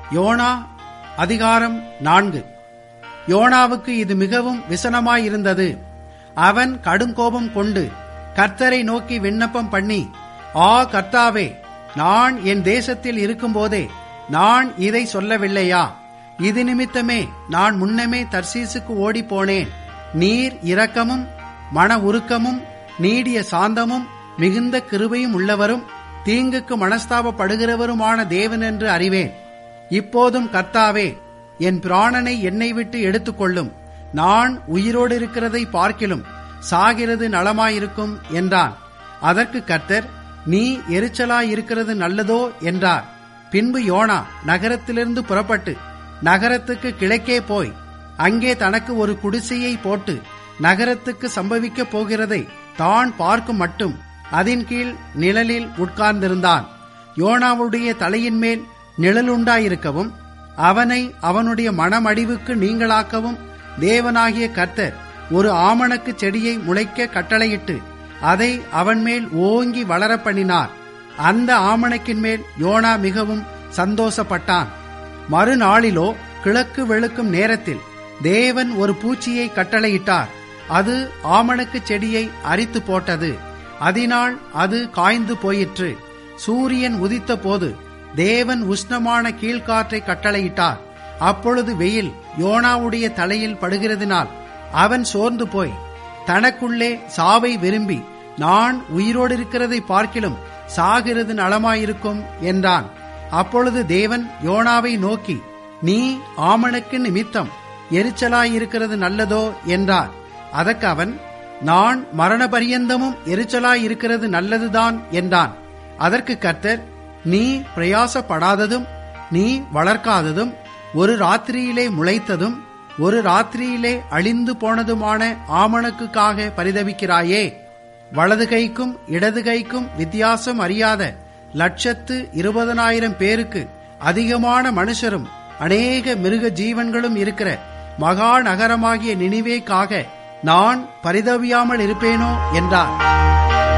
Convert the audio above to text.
YONO அதிகாரம் நான்கு யோனாவுக்கு இது மிகவும் விசனமாயிருந்தது அவன் கடும் கோபம் கொண்டு கர்த்தரை நோக்கி விண்ணப்பம் பண்ணி ஆ கர்த்தாவே நான் என் தேசத்தில் இருக்கும்போதே நான் இதை சொல்லவில்லையா இது நிமித்தமே நான் முன்னமே தர்சீசுக்கு ஓடிப் போனேன் நீர் இரக்கமும் மன உருக்கமும் நீடிய சாந்தமும் மிகுந்த கிருபையும் உள்ளவரும் தீங்குக்கு மனஸ்தாபப்படுகிறவருமான தேவன் என்று அறிவேன் இப்போதும் கர்த்தாவே என் பிராணனை என்னை விட்டு எடுத்துக்கொள்ளும் நான் உயிரோடு இருக்கிறதை பார்க்கிலும் சாகிறது நலமாயிருக்கும் என்றான் அதற்கு கர்த்தர் நீ எரிச்சலாயிருக்கிறது நல்லதோ என்றார் பின்பு யோனா நகரத்திலிருந்து புறப்பட்டு நகரத்துக்கு கிழக்கே போய் அங்கே தனக்கு ஒரு குடிசையை போட்டு நகரத்துக்கு சம்பவிக்கப் போகிறதை தான் பார்க்கும் மட்டும் அதன் கீழ் நிழலில் உட்கார்ந்திருந்தான் யோனாவுடைய தலையின் மேல் நிழலுண்டாயிருக்கவும் அவனை அவனுடைய மனமடிவுக்கு நீங்களாக்கவும் தேவனாகிய கர்த்தர் ஒரு ஆமணக்கு செடியை முளைக்க கட்டளையிட்டு அதை அவன் மேல் ஓங்கி வளர பண்ணினார் அந்த ஆமணக்கின் மேல் யோனா மிகவும் சந்தோஷப்பட்டான் மறுநாளிலோ கிழக்கு வெளுக்கும் நேரத்தில் தேவன் ஒரு பூச்சியை கட்டளையிட்டார் அது ஆமணக்கு செடியை அரித்து போட்டது அதனால் அது காய்ந்து போயிற்று சூரியன் உதித்த போது தேவன் உஷ்ணமான கீழ்காற்றை கட்டளையிட்டார் அப்பொழுது வெயில் யோனாவுடைய தலையில் படுகிறதினால் அவன் சோர்ந்து போய் தனக்குள்ளே சாவை விரும்பி நான் உயிரோடு இருக்கிறதை பார்க்கிலும் சாகிறது நலமாயிருக்கும் என்றான் அப்பொழுது தேவன் யோனாவை நோக்கி நீ ஆமணக்கு நிமித்தம் எரிச்சலாயிருக்கிறது நல்லதோ என்றார் அதற்கு அவன் நான் மரண பரியந்தமும் எரிச்சலாயிருக்கிறது நல்லதுதான் என்றான் அதற்கு கர்த்தர் நீ பிரயாசப்படாததும் நீ வளர்க்காததும் ஒரு ராத்திரியிலே முளைத்ததும் ஒரு ராத்திரியிலே அழிந்து போனதுமான ஆமணக்குக்காக பரிதவிக்கிறாயே வலது கைக்கும் இடது கைக்கும் வித்தியாசம் அறியாத லட்சத்து இருபதனாயிரம் பேருக்கு அதிகமான மனுஷரும் அநேக மிருக ஜீவன்களும் இருக்கிற மகா நகரமாகிய நினிவேக்காக நான் பரிதவியாமல் இருப்பேனோ என்றார்